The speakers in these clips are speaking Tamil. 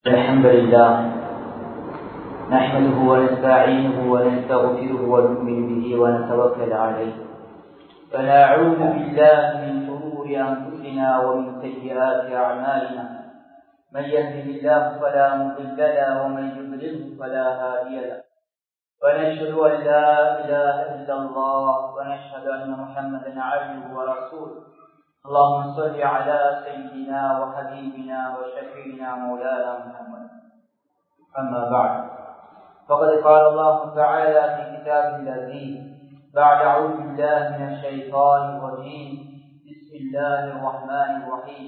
الحمد لله نحمده ونستعينه ونستغفره ونؤمن به ونتوكل عليه ونعوذ بالله من شرور انفسنا ومن سيئات اعمالنا من يهده الله فلا مضل له ومن يضلله فلا هادي له ونشهد ان لا اله الا الله ونشهد ان محمدا عبده ورسوله اللهم صل على سيدنا وحبيبنا وشفينا مولانا محمد أما بعد فقد قال الله تعالى في كتابه العزيز بعد أعوذ بالله من الشيطان الرجيم بسم الله الرحمن الرحيم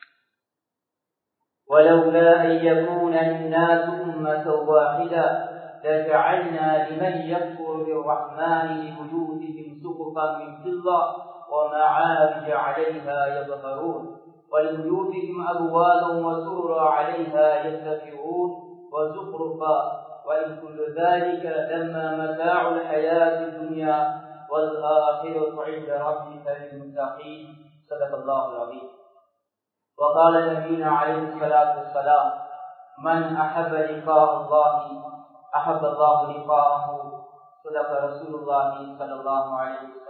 ولولا أن يكون الناس أمة واحدة لجعلنا لمن يكفر بالرحمن لبيوتهم سقفا من فضة ومعارج عليها يظهرون ولبيوتهم أبوابا وسررا عليها يتكئون وزخرفا وإن كل ذلك لما متاع الحياة الدنيا والآخرة عند ربك للمتقين صدق الله العظيم وقال نبينا عليه الصلاة والسلام من أحب لقاء الله أحب الله لقاءه صدق رسول الله صلى الله عليه وسلم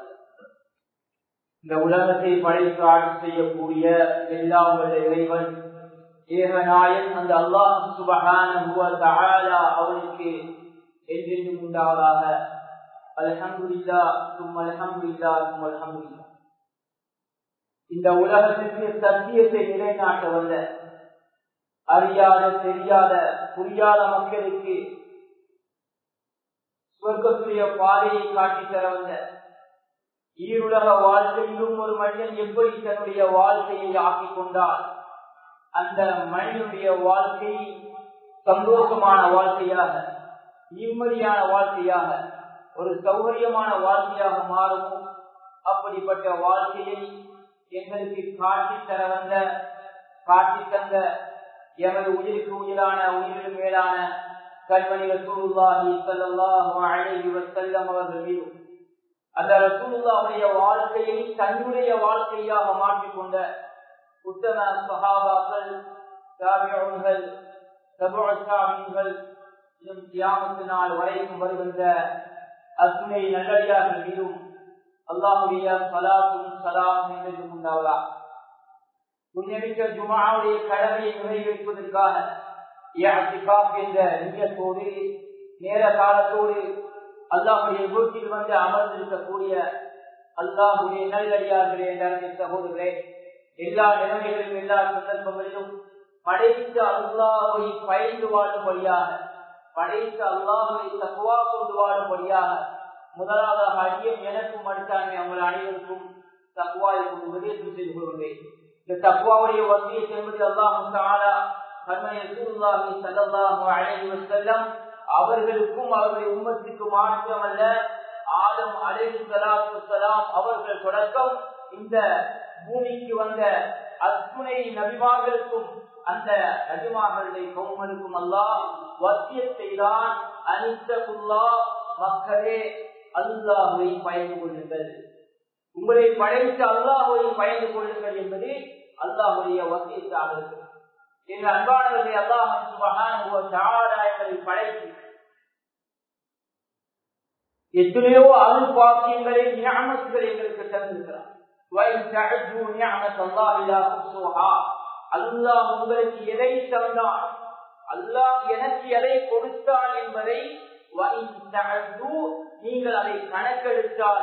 இந்த உலகத்தை படைத்து ஆட்சி செய்யக்கூடிய எல்லாம் வல்ல இறைவன் ஏகநாயன் அந்த அல்லாஹ் சுபகான அவனுக்கு என்றென்றும் உண்டாவதாக அல்ஹம்துலில்லா தும் அல்ஹம்துலில்லா தும் அல்ஹம்துலில்லா இந்த உலகத்திற்கு சத்தியத்தை நிலைநாட்ட வந்த அறியாத தெரியாத புரியாத மக்களுக்கு சொர்க்கத்துடைய பாதையை காட்டி தர வந்த ஈருலக வாழ்க்கையிலும் ஒரு மனிதன் எப்படி தன்னுடைய வாழ்க்கையை ஆக்கிக் கொண்டால் அந்த மனிதனுடைய வாழ்க்கை சந்தோஷமான வாழ்க்கையாக நிம்மதியான வாழ்க்கையாக ஒரு சௌகரியமான வாழ்க்கையாக மாறும் அப்படிப்பட்ட வாழ்க்கையை எங்களுக்கு காட்டி தர வந்த காட்டி தந்த எமது உயிருக்கு உயிரான உயிரிலும் மேலான கல்வனி ரசூலுல்லாஹி ஸல்லல்லாஹு அலைஹி வஸல்லம் அவர்கள் மீதும் அந்த ரசூலுல்லாவுடைய வாழ்க்கையை தன்னுடைய வாழ்க்கையாக மாற்றிக்கொண்ட உத்தம சஹாபாக்கள் தாபியங்கள் தபுசாமிகள் இன்னும் தியாமத்து நாள் வரைக்கும் வருகின்ற அத்துணை நல்லடியார்கள் மீதும் அல்லாஹுடைய சலாத்தும் சலாம் என்று உண்டாவதா புண்ணியமிக்க ஜுமாவுடைய கடமையை நிறைவேற்றுவதற்காக என்ற நியத்தோடு நேர காலத்தோடு அல்லாஹுடைய வீட்டில் வந்து அமர்ந்திருக்கக்கூடிய அல்லாஹுடைய நல்லடியார்களே என்ற சகோதரர்களே எல்லா நிலைமைகளிலும் எல்லா சந்தர்ப்பங்களிலும் படைத்த அல்லாஹை பயந்து வாழும்படியாக படைத்த அல்லாஹை தக்குவா கொண்டு வாழும்படியாக முதலாவதாக அடியும் எனக்கும் அடுத்தாங்க அவங்கள் அனைவருக்கும் தக்குவாயை கொண்டு உபதேசம் செய்து கொள்கிறேன் இந்த தக்குவாவுடைய வசதியை என்பது அல்லாஹும் தாலா கண்மனை சூழ்நாகி சல்லாஹு அழகி செல்லம் அவர்களுக்கும் அவர்களுடைய உம்மத்திற்கு மாற்றமல்ல ஆதம் அலைஹி சலாத்து சலாம் அவர்கள் தொடக்கம் இந்த பூமிக்கு வந்த அத்துணை நபிமார்களுக்கும் அந்த நபிமார்களுடைய கௌமனுக்கும் அல்லாஹ் வசியத்தை தான் அனித்தகுல்லா மக்களே அல்லாஹுவை பயந்து கொள்ளுங்கள் உங்களை படைத்து அல்லாஹுவை பயந்து கொள்ளுங்கள் என்பது அல்லாஹுடைய வசியத்தாக இருக்கிறது என்ற அன்பானவர்களை அல்லாஹ் சுபகான படைத்து எத்தனையோ அருள் பாக்கியங்களை ஞாபகங்கள் எங்களுக்கு தந்திருக்கிறார் அல்லாஹ் உங்களுக்கு எதை தந்தான் அல்லாஹ் எனக்கு எதை கொடுத்தான் என்பதை நீங்கள் அதை கணக்கெடுத்தால்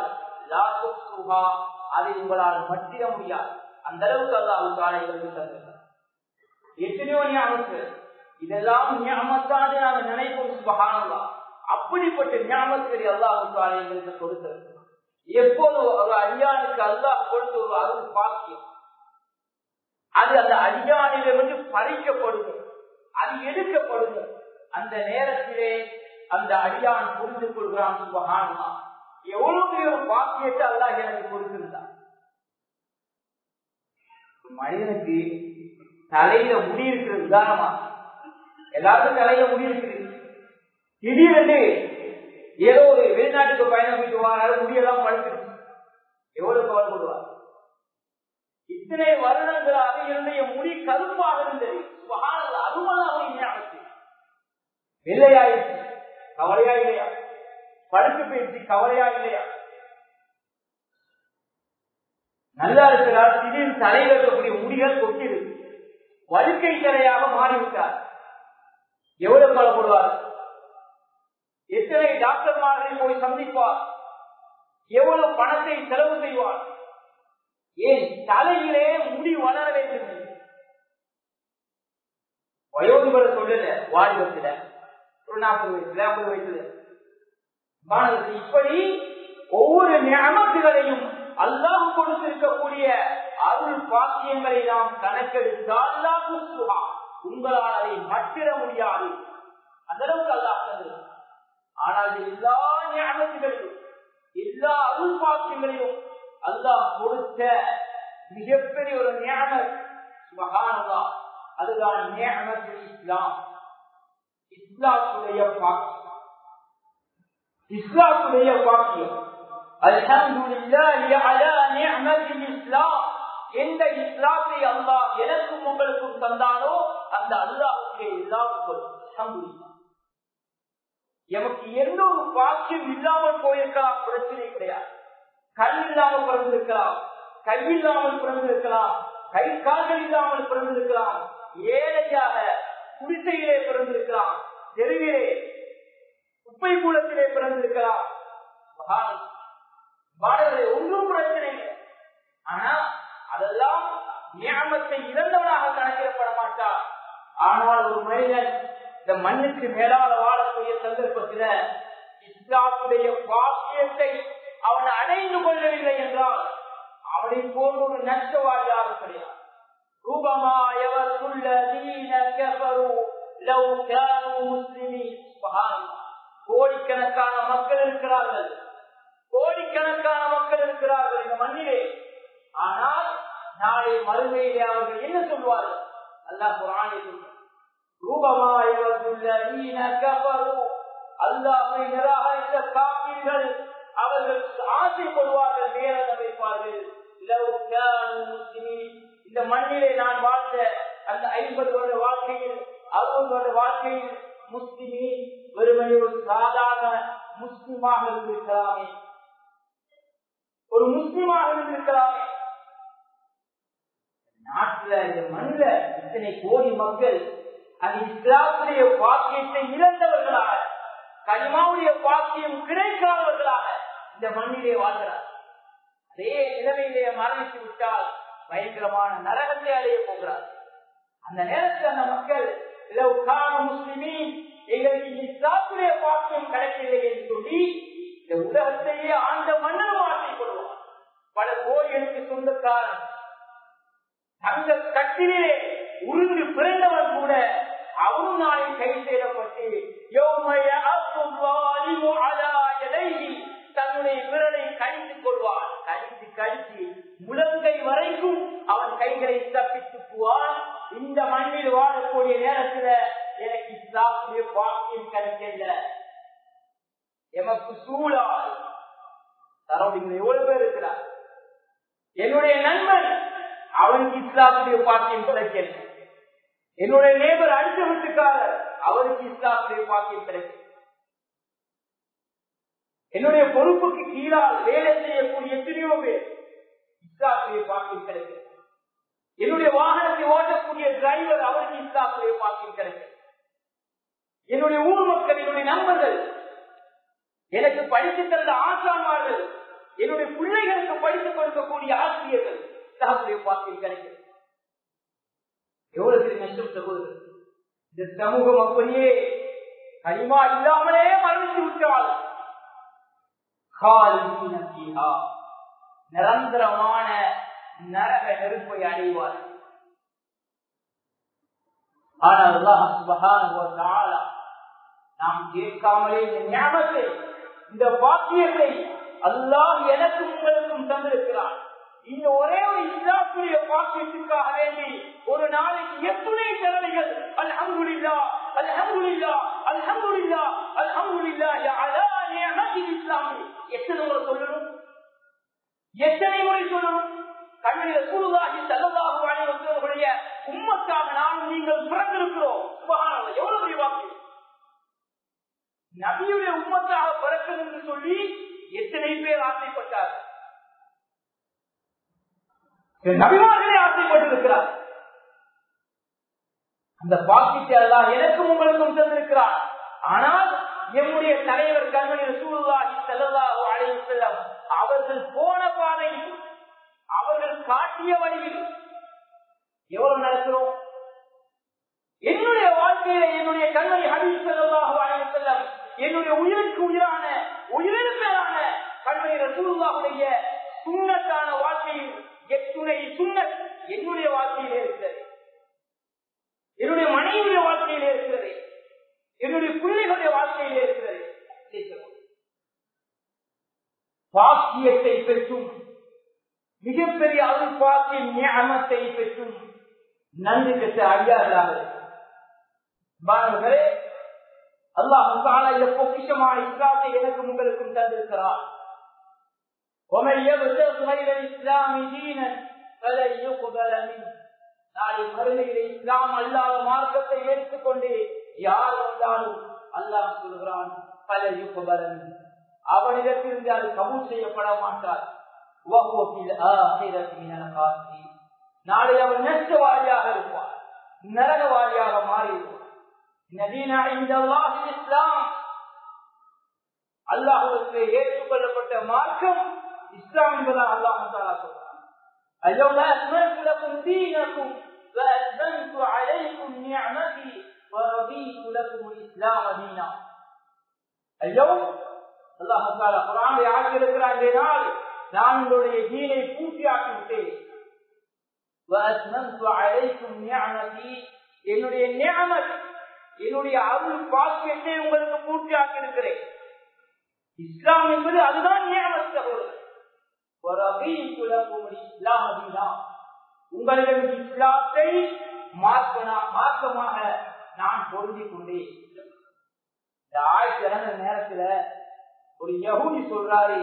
அதை உங்களால் மற்றிட முடியாது அந்த அளவுக்கு அல்லாஹ் காலைகளுக்கு தந்திருக்கிறார் எத்தனையோ ஞாபகங்கள் இதெல்லாம் ஞாபகத்தான் நாங்கள் நினைப்போம் சுபகானல்லா அப்படிப்பட்ட ஞாபகத்தை அல்லாஹ் எங்களுக்கு கொடுத்தது எப்போது ஒரு அடியானுக்கு அல்லாஹ் கொடுத்த ஒரு அருள் பாக்கியம் அது அந்த அடியானிலிருந்து பறிக்கப்படுது அது எடுக்கப்படுது அந்த நேரத்திலே அந்த அடியான் புரிந்து கொள்கிறான் சுபகானல்லா எவ்வளவு பெரிய ஒரு பாக்கியத்தை அல்லாஹ் எனக்கு கொடுத்திருந்தான் மனிதனுக்கு தலையில முடி இருக்கிறது உதாரணமா எல்லாருக்கும் தலையில முடி இருக்குது திடீரென்று ஏதோ ஒரு வெளிநாட்டுக்கு பயணம் போயிட்டு வாங்க முடியெல்லாம் படுத்துருக்கு எவ்வளவு கவலைப்படுவார் இத்தனை வருடங்களாக என்னுடைய முடி கருப்பாக இருந்தது அதுமல்லாமல் வெள்ளையாயிடுச்சு கவலையா இல்லையா படுத்து போயிடுச்சு கவலையா இல்லையா நல்லா இருக்கிறார் திடீர் தலையில் இருக்கக்கூடிய முடிகள் கொட்டிடு வழுக்கை தலையாக மாறிவிட்டார் எவ்வளவு கொல்லப்படுவார் எத்தனை டாக்டர்மார்களை போய் சந்திப்பார் எவ்வளவு பணத்தை செலவு செய்வார் ஏன் தலையிலே முடி வளர வேண்டும் வயோதிபரை சொல்லல வாலிபத்துல ஒரு நாற்பது வயசுல ஐம்பது வயசுல மாணவர்கள் இப்படி ஒவ்வொரு ஞாபகங்களையும் அல்லாஹ் கொடுத்திருக்கக்கூடிய அருள் பாக்கியங்களை நாம் கணக்கெடுத்தால் சுகா உங்களால் அதை மட்டிட முடியாது அந்த அளவுக்கு அல்லாஹ் தந்தது ஆனால் எல்லா ஞாபகங்களையும் எல்லா அருள் பாக்கியங்களையும் அல்லாஹ் கொடுத்த மிகப்பெரிய ஒரு ஞாபகம் சுபகானதா அதுதான் ஞாபகத்தில் இஸ்லாம் இஸ்லாத்துடைய பாக்கியம் இஸ்லாத்துடைய பாக்கியம் இஸ்லாம் எந்த இஸ்லாத்தை அல்லாஹ் எனக்கும் உங்களுக்கும் தந்தானோ அந்த அல்லாஹுக்கு எல்லாம் எமக்கு எந்த ஒரு பாக்கியம் இல்லாமல் போயிருக்கலாம் பிரச்சனை கிடையாது கண் இல்லாமல் பிறந்திருக்கலாம் கை இல்லாமல் பிறந்திருக்கலாம் கை கால்கள் இல்லாமல் பிறந்திருக்கலாம் ஏழையாக குடிசையிலே பிறந்திருக்கலாம் தெருவிலே குப்பை கூலத்திலே பிறந்திருக்கலாம் மாணவர்களே ஒன்றும் பிரச்சனை இல்லை ஆனா அதெல்லாம் நியமத்தை இழந்தவனாக கணக்கிடப்பட மாட்டான் ஆனால் ஒரு மனிதன் இந்த மண்ணுக்கு மேலால வாழக்கூடிய சந்தர்ப்பத்தில இஸ்லாமுடைய பாக்கியத்தை அவன் அடைந்து கொள்ளவில்லை என்றால் அவனை போன்ற ஒரு நஷ்டவாதி யாரும் கிடையாது ரூபமா எவருள்ள தீன கபரு லவ் கானு முஸ்லிமீன் கோடிக்கணக்கான மக்கள் இருக்கிறார்கள் கோடிக்கணக்கான மக்கள் இருக்கிறார்கள் இந்த மண்ணிலே ஆனால் நாளை மறுமையிலே அவர்கள் என்ன சொல்வார்கள் அல்லாஹ் குரானை அல்லாஹை நிராகரித்த காப்பீர்கள் அவர்கள் ஆசைப்படுவார்கள் நேரம் அமைப்பார்கள் இந்த மண்ணிலே நான் வாழ்ந்த அந்த ஐம்பது வருட வாழ்க்கையில் அறுபது வருட வாழ்க்கையில் முஸ்லிமே வெறுமனே ஒரு சாதாரண முஸ்லிமாக இருந்திருக்கலாமே ஒரு முஸ்லிமாக இருந்திருக்கலாமே நாட்டுல இந்த மண்ணில இத்தனை கோடி மக்கள் அது இஸ்லாமுடைய பாக்கியத்தை இழந்தவர்களாக கனிமாவுடைய பாக்கியம் கிடைக்காதவர்களாக இந்த மண்ணிலே வாழ்கிறார் அதே நிலைமையிலே மரணித்து விட்டால் பயங்கரமான நரகத்தை அடைய போகிறார் அந்த நேரத்தில் அந்த மக்கள் முஸ்லிமின் எங்களுக்கு இஸ்லாத்துடைய பாக்கியம் கிடைக்கவில்லை என்று சொல்லி இந்த உலகத்தையே ஆண்ட மன்னர் மாற்றிக் கொள்வார் பல கோயிலுக்கு சொந்தக்காரன் தங்க கட்டிலே உருண்டு பிறந்தவன் கூட அவரும் நாளை கை செய்யப்பட்டு தன்னுடைய விரலை கழித்துக் கொள்வான் கழித்து கழித்து முழங்கை வரைக்கும் அவன் கைகளை தப்பித்து போவான் இந்த மண்ணில் வாழக்கூடிய நேரத்துல எனக்கு இஸ்லாமுடைய பாக்கியம் கிடைக்கல எமக்கு சூழால் சரௌண்டிங் எவ்வளவு பேர் இருக்கிறார் என்னுடைய நண்பன் அவனுக்கு இஸ்லாமுடைய பாக்கியம் கிடைக்கல என்னுடைய நேபர் அடுத்த வீட்டுக்காரர் அவருக்கு இஸ்லாமுடைய பாக்கியம் கிடைக்கும் என்னுடைய பொறுப்புக்கு கீழால் வேலை செய்யக்கூடிய எத்தனையோ பேர் இஸ்லாமுடைய பாக்கியம் கிடைக்கும் என்னுடைய வாகனத்தை ஓட்டக்கூடிய டிரைவர் அவருக்கு இஸ்லாமுடைய பாக்கியம் கிடைக்கும் என்னுடைய ஊர் மக்கள் என்னுடைய நண்பர்கள் எனக்கு படித்து தந்த ஆசாமார்கள் என்னுடைய பிள்ளைகளுக்கு படித்துக் கொடுக்கக்கூடிய ஆசிரியர்கள் இஸ்லாமுடைய பாக்கியம் கிடைக்கும் எவ்வளவு பெரிய நஷ்டம் சகோதரர் இந்த சமூகம் அப்படியே களிமா இல்லாமலே மரணித்து விட்டால் நிரந்தரமான நரக நெருப்பை அடைவார் ஆனால் நாம் கேட்காமலே இந்த ஞாபகத்தை இந்த பாக்கியத்தை அல்லாஹ் எனக்கும் உங்களுக்கும் தந்திருக்கிறான் இந்த ஒரே ஒரு இஸ்லாத்துடைய பாக்கியத்துக்காக வேண்டி ஒரு நாளைக்கு எத்தனை தடவைகள் அல்ஹம்துலில்லா அல்ஹம்துலில்லா அல்ஹம்துலில்லா அல்ஹம்துலில்லா அலா நிஅமத்தில் இஸ்லாமி எத்தனை முறை சொல்லணும் எத்தனை முறை சொல்லணும் கண்ணில சூழ்நாகி செல்லதாக வாழ்வர்களுடைய உம்மத்தாக நாம் நீங்கள் பிறந்திருக்கிறோம் சுபகான எவ்வளவு பெரிய வாக்கியம் நபியுடைய உம்மத்தாக பிறக்கும் என்று சொல்லி எத்தனை பேர் ஆசைப்பட்டார் நபிமார்களே ஆசைப்பட்டிருக்கிறார் அந்த பாக்கியத்தை எல்லாம் எனக்கும் உங்களுக்கும் தந்திருக்கிறார் ஆனால் எம்முடைய தலைவர் கண்மணி சூழ்வாகி செல்லதாக அழைத்து செல்லம் அவர்கள் போன பாதையில் அவர்கள் காட்டிய வழியில் எவ்வளவு நடக்கிறோம் என்னுடைய வாழ்க்கையில என்னுடைய கண்மணி ஹபீஸ் செல்லதாக அழைத்து செல்லம் என்னுடைய உயிருக்கு உயிரான உயிரின் மேலான கண்மணி ரசூல்லாவுடைய சுண்ணத்தான வாழ்க்கையில் எத்துணை சுண்ணத் என்னுடைய வாழ்க்கையிலே இருக்கிறது என்னுடைய மனைவியுடைய வாழ்க்கையிலே இருக்கிறது என்னுடைய பிள்ளைகளுடைய வாழ்க்கையிலே இருக்கிறது பாக்கியத்தை பெற்றும் மிகப்பெரிய அருள் பாக்கிய ஞானத்தை பெற்றும் நன்றி பெற்ற அடியார்களாக மாணவர்களே அல்லாஹ் தாலா இந்த பொக்கிஷமான இஸ்லாத்தை எனக்கும் உங்களுக்கும் தந்திருக்கிறார் ومن يبتغ غير الاسلام دينا فلن يقبل منه நாளை மறுமையிலே இஸ்லாம் அல்லாத மார்க்கத்தை ஏற்றுக்கொண்டு யார் வந்தாலும் அல்லாஹ் சொல்கிறான் பல யுப்பபலன் அவனிடத்திலிருந்து அது கபூல் செய்யப்பட மாட்டார் நாளை அவன் நஷ்டவாளியாக இருப்பார் நரகவாளியாக மாறியிருப்பார் நதீனா இந்த இஸ்லாம் அல்லாஹுக்கு ஏற்றுக்கொள்ளப்பட்ட மார்க்கம் இஸ்லாம் என்பதான் அல்லாஹ் சொல்றான் اليوم أكملت لكم دينكم وأتممت عليكم نعمتي ورضيت لكم الإسلام دينا اليوم الله تعالى قرآن ஆக்கி இருக்கிறான் நாள் நான் உங்களுடைய தீனை பூர்த்தியாக்கி விட்டேன் وأتممت عليكم نعمتي என்னுடைய நியமத் என்னுடைய அருள் பாக்கியத்தை உங்களுக்கு பூர்த்தியாக்கி இருக்கிறேன் இஸ்லாம் என்பது அதுதான் நியமத் சகோதரர் உங்களிடம் இஸ்லாத்தை மார்க்கமாக நான் பொருந்தி கொண்டேன் இந்த ஆயிரத்தி இறந்த நேரத்துல ஒரு யகுதி சொல்றாரு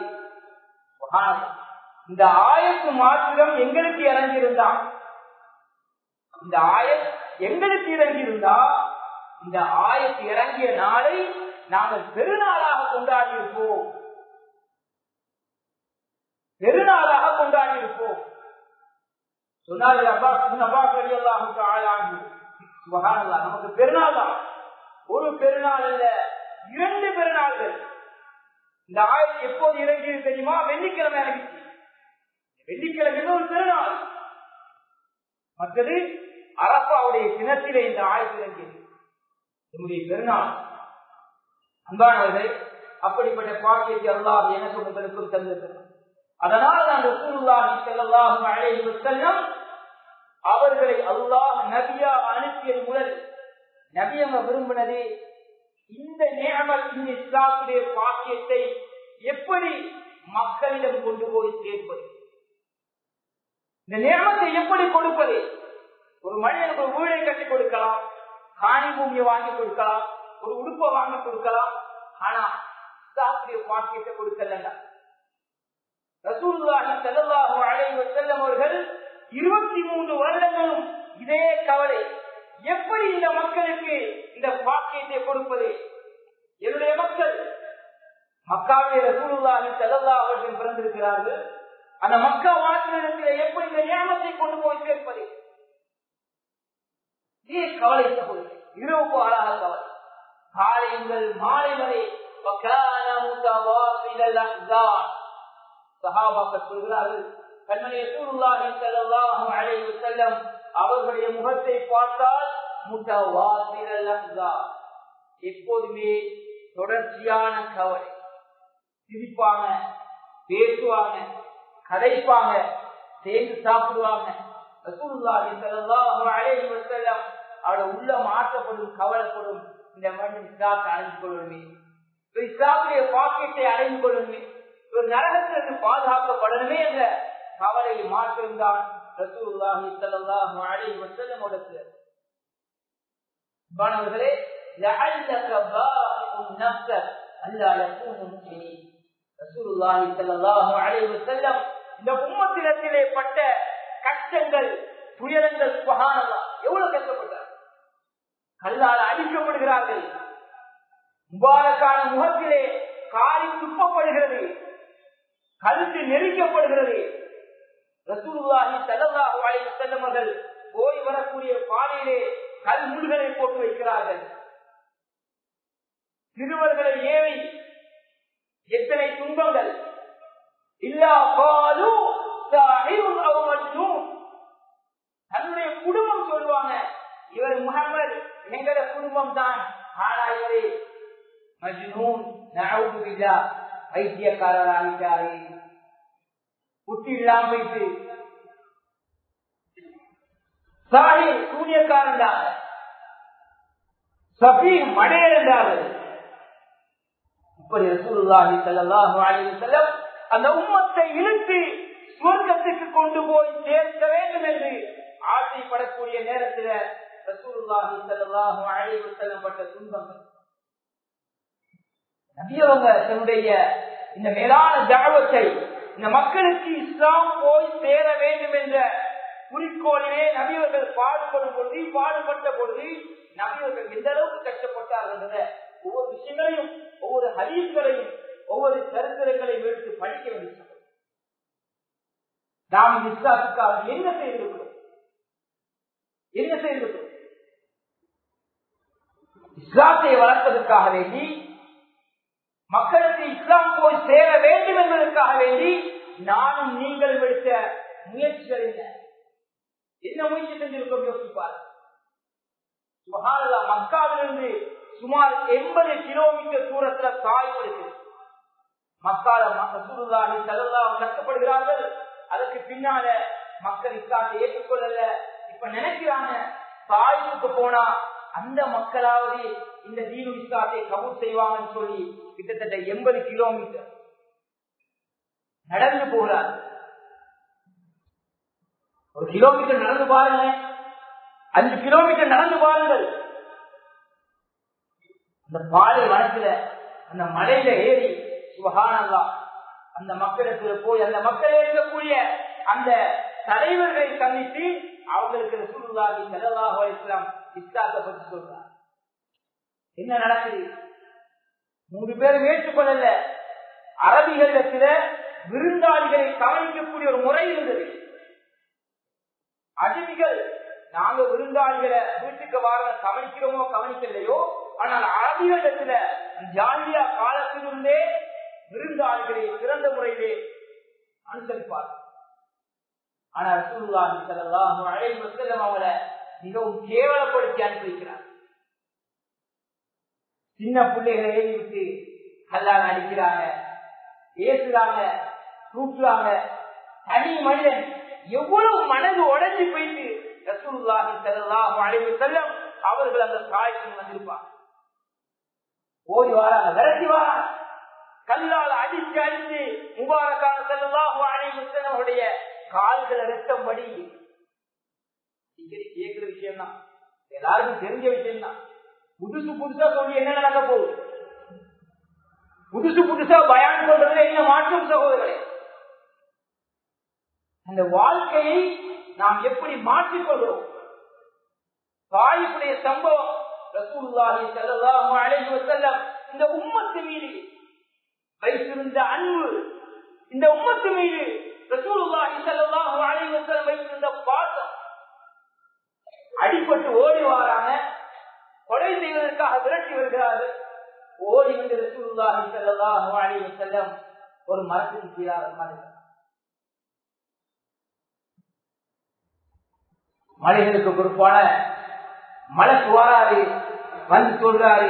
இந்த ஆயத்து மாத்திரம் எங்களுக்கு இறங்கியிருந்தான் இந்த ஆயத் எங்களுக்கு இறங்கியிருந்தா இந்த ஆயத்து இறங்கிய நாளை நாங்கள் பெருநாளாக கொண்டாடி இருப்போம் பெருநாளாக கொண்டாடி இருப்போம் சொன்னார்கள் அப்பாஸ் அப்பாஸ் அலி அல்லாஹுக்கு ஆளாகி நமக்கு பெருநாள் தான் ஒரு பெருநாள் இல்ல இரண்டு பெருநாள்கள் இந்த ஆயிரத்தி எப்போது இறங்கியது தெரியுமா வெள்ளிக்கிழமை இறங்கிச்சு வெள்ளிக்கிழமை ஒரு பெருநாள் மற்றது அரப்பாவுடைய தினத்திலே இந்த ஆயிரத்தி இறங்கியது என்னுடைய பெருநாள் அன்பானவர்களே அப்படிப்பட்ட பாக்கியத்தை அல்லாஹ் எனக்கும் உங்களுக்கும் தந்திருக்கிறார் அதனால் அந்த ரசூலுல்லாஹி ஸல்லல்லாஹு அலைஹி வஸல்லம் அவர்களை அல்லாஹ் நபியா அனுப்பியது முதல் நபி அவங்க விரும்பினது இந்த நியமத் இந்த இஸ்லாத்துடைய பாக்கியத்தை எப்படி மக்களிடம் கொண்டு போய் சேர்ப்பது இந்த நியமத்தை எப்படி கொடுப்பது ஒரு மனிதனுக்கு ஒரு வீடை கட்டி கொடுக்கலாம் காணி பூமியை வாங்கி கொடுக்கலாம் ஒரு உடுப்பை வாங்கி கொடுக்கலாம் ஆனா இஸ்லாத்துடைய பாக்கியத்தை கொடுக்கலங்க ரசூல்லாஹி ஸல்லல்லாஹு அலைஹி வஸல்லம் அவர்கள் 23 வருடங்களும் இதே கவலை எப்படி இந்த மக்களுக்கு இந்த பாக்கியத்தை கொடுப்பது என்னுடைய மக்கள் மக்காவிலே ரசூலுல்லாஹி ஸல்லல்லாஹு அலைஹி வஸல்லம் பிறந்திருக்கிறார்கள் அந்த மக்கா வாசலிடத்தில் எப்படி இந்த நியமத்தை கொண்டு போய் சேர்ப்பது இதே கவலை சகோதரி இரவு ஆளாக கவலை காலை முதல் மாலை வரை وكان متواصل الاحزان சஹாபாக்கள் சொல்கிறார்கள் கண்மணி ரசூலுல்லாஹி ஸல்லல்லாஹு அலைஹி வஸல்லம் அவர்களுடைய முகத்தை பார்த்தால் முத்தவாசிரல் அஹ்ஸான் எப்போதுமே தொடர்ச்சியான கவலை சிரிப்பாங்க பேசுவாங்க கதைப்பாங்க சேர்ந்து சாப்பிடுவாங்க ரசூலுல்லாஹி ஸல்லல்லாஹு அலைஹி வஸல்லம் அவருடைய உள்ளம் ஆற்றப்படும் கவலைப்படும் இந்த மனிதன் இஸ்லாத்தை அடைந்து கொள்ளணுமே இஸ்லாத்துடைய பாக்கியத்தை அடைந்து கொள்ளணுமே ஒரு நரகத்திலிருந்து பாதுகாக்கப்படணுமே என்ற கவலை மாற்றிருந்தான் ரசூலுல்லாஹி ஸல்லல்லாஹு அலைஹி வஸல்லம் அவர்களுக்கு மாணவர்களே لعلك باقع نفسك الا يكونوا مؤمنين ரசூலுல்லாஹி ஸல்லல்லாஹு அலைஹி வஸல்லம் இந்த உம்மத்திலே பட்ட கஷ்டங்கள் துயரங்கள் சுபஹானல்லாஹ் எவ்வளவு கஷ்டப்பட்டார் கல்லால் அடிக்கப்படுகிறார்கள் முபாரக்கான முகத்திலே காரி துப்பப்படுகிறது கழுத்து நெரிக்கப்படுகிறது ரசூலுல்லாஹி ஸல்லல்லாஹு அலைஹி வஸல்லம் அவர்கள் போய் வரக்கூடிய பாதையிலே கல் முள்களை போட்டு வைக்கிறார்கள் சிறுவர்களை ஏவி எத்தனை துன்பங்கள் இல்லா பாலு சாஹிருன் அவ் மஜ்னூன் தன்னுடைய குடும்பம் சொல்லுவாங்க இவர் முகமது எங்கட குடும்பம் தான் ஆனா இவரே மஜ்னூன் நஅூது பில்லா வைத்தியக்காரர் ஆகிட்டாரே புத்தி இல்லாம போயிட்டு சாஹி சூனியக்காரன் தான் சபீ மடையர் என்றார்கள் இப்படி ரசூலுல்லாஹி ஸல்லல்லாஹு அலைஹி வஸல்லம் அந்த உம்மத்தை இழுத்து சுவர்க்கத்துக்கு கொண்டு போய் சேர்க்க வேண்டும் என்று ஆசைப்படக்கூடிய நேரத்தில் ரசூலுல்லாஹி ஸல்லல்லாஹு அலைஹி வஸல்லம் பட்ட துன்பங்கள் நபியவங்க தன்னுடைய இந்த மேலான ஜாவத்தை இந்த மக்களுக்கு இஸ்லாம் போய் சேர வேண்டும் என்ற குறிக்கோளிலே நபியவர்கள் பாடுபடும் பொழுது பாடுபட்ட பொழுது நபியவர்கள் எந்த அளவுக்கு கஷ்டப்பட்டார்கள் என்ற ஒவ்வொரு விஷயங்களையும் ஒவ்வொரு ஹரீஸ்களையும் ஒவ்வொரு சரித்திரங்களையும் எடுத்து படிக்க வேண்டிய நாம் இந்த இஸ்லாத்துக்காக என்ன செய்திருக்கிறோம் என்ன செய்திருக்கிறோம் இஸ்லாத்தை வளர்ப்பதற்காக வேண்டி மக்களுக்கு இஸ்லாம் போய் சேர வேண்டும் என்பதற்காக வேண்டி நானும் நீங்கள் எடுத்த முயற்சிகள் என்ன என்ன முயற்சி செஞ்சிருக்கோம் யோசிப்பார் சுகானதா மக்காவிலிருந்து சுமார் எண்பது கிலோமீட்டர் தூரத்துல தாய்ப்பு இருக்கு மக்கால ரசூலுல்லாஹி ஸல்லல்லாஹு கஷ்டப்படுகிறார்கள் அதற்கு பின்னால மக்கள் இஸ்லாத்தை ஏற்றுக்கொள்ளல இப்ப நினைக்கிறாங்க தாய்ப்புக்கு போனா அந்த மக்களாவது இந்த தீனு இஸ்லாத்தை கபூல் செய்வாங்கன்னு சொல்லி கிட்டத்தட்ட எண்பது கிலோமீட்டர் நடந்து போகிறார் ஒரு கிலோமீட்டர் நடந்து பாருங்க அஞ்சு கிலோமீட்டர் நடந்து பாருங்கள் அந்த பாலை வனத்துல அந்த மலையில ஏறி சுகானல்லா அந்த மக்களுக்கு போய் அந்த மக்கள் இருக்கக்கூடிய அந்த தலைவர்களை சந்தித்து அவங்களுக்கு ரசூலுல்லாஹி ஸல்லல்லாஹு அலைஹி வஸல்லம் இஸ்லாத்தை பற்றி சொல்றார் என்ன நடக்குது மூணு பேரும் ஏற்றுக்கொள்ளல அரபிகளிடத்துல விருந்தாளிகளை கவனிக்கக்கூடிய ஒரு முறை இருந்தது அடிமைகள் நாங்க விருந்தாளிகளை வீட்டுக்கு வார கவனிக்கிறோமோ கவனிக்கலையோ ஆனால் அரபிகளிடத்துல ஜாலியா காலத்திலிருந்தே விருந்தாளிகளை சிறந்த முறையிலே அனுசரிப்பார் ஆனால் ரசூலுல்லாஹி ஸல்லல்லாஹு அலைஹி வஸல்லம் அவங்கள மிகவும் கேவலப்படுத்தி அனுப்பி வைக்கிறார் சின்ன பிள்ளைகளை ஏறி விட்டு கல்லால் அடிக்கிறாங்க ஏசுறாங்க தூக்குறாங்க தனி மனிதன் எவ்வளவு மனது உடைஞ்சு போயிட்டு ரசூலுல்லாஹி ஸல்லல்லாஹு அலைஹி வஸல்லம் அவர்கள் அந்த காய்ச்சல் வந்திருப்பாங்க ஓடி வாராங்க விரட்டி வாராங்க கல்லால் அடிச்சு அடிச்சு முபாரக்கான ஸல்லல்லாஹு அலைஹி வஸல்லம் அவருடைய கால்களை ரத்தம் படி கேட்கிற விஷயம் தான் எல்லாருக்கும் தெரிஞ்ச விஷயம் தான் புதுசு புதுசா சொல்லி என்ன நடக்க போகுது புதுசு புதுசா பயான் பண்றதுல என்ன மாற்றம் சகோதரர்களே அந்த வாழ்க்கையை நாம் எப்படி மாற்றிக்கொள்கிறோம் தாயுடைய சம்பவம் ரசூலுல்லாஹி ஸல்லல்லாஹு அலைஹி வஸல்லம் இந்த உம்மத்து மீது வைத்திருந்த அன்பு இந்த உம்மத்து மீது ரசூலுல்லாஹி ஸல்லல்லாஹு அலைஹி வஸல்லம் வைத்திருந்த பாசம் அடிபட்டு ஓடி வாராங்க கொலை செய்வதற்காக விரட்டி வருகிறார்கள் ஓடி வந்து ரசூலுல்லாஹி ஸல்லல்லாஹு அலைஹி வஸல்லம் ஒரு மரத்துக்கு கீழாக மறைந்தார் மலைகளுக்கு பொறுப்பான மலைக்கு வாராரு வந்து சொல்றாரு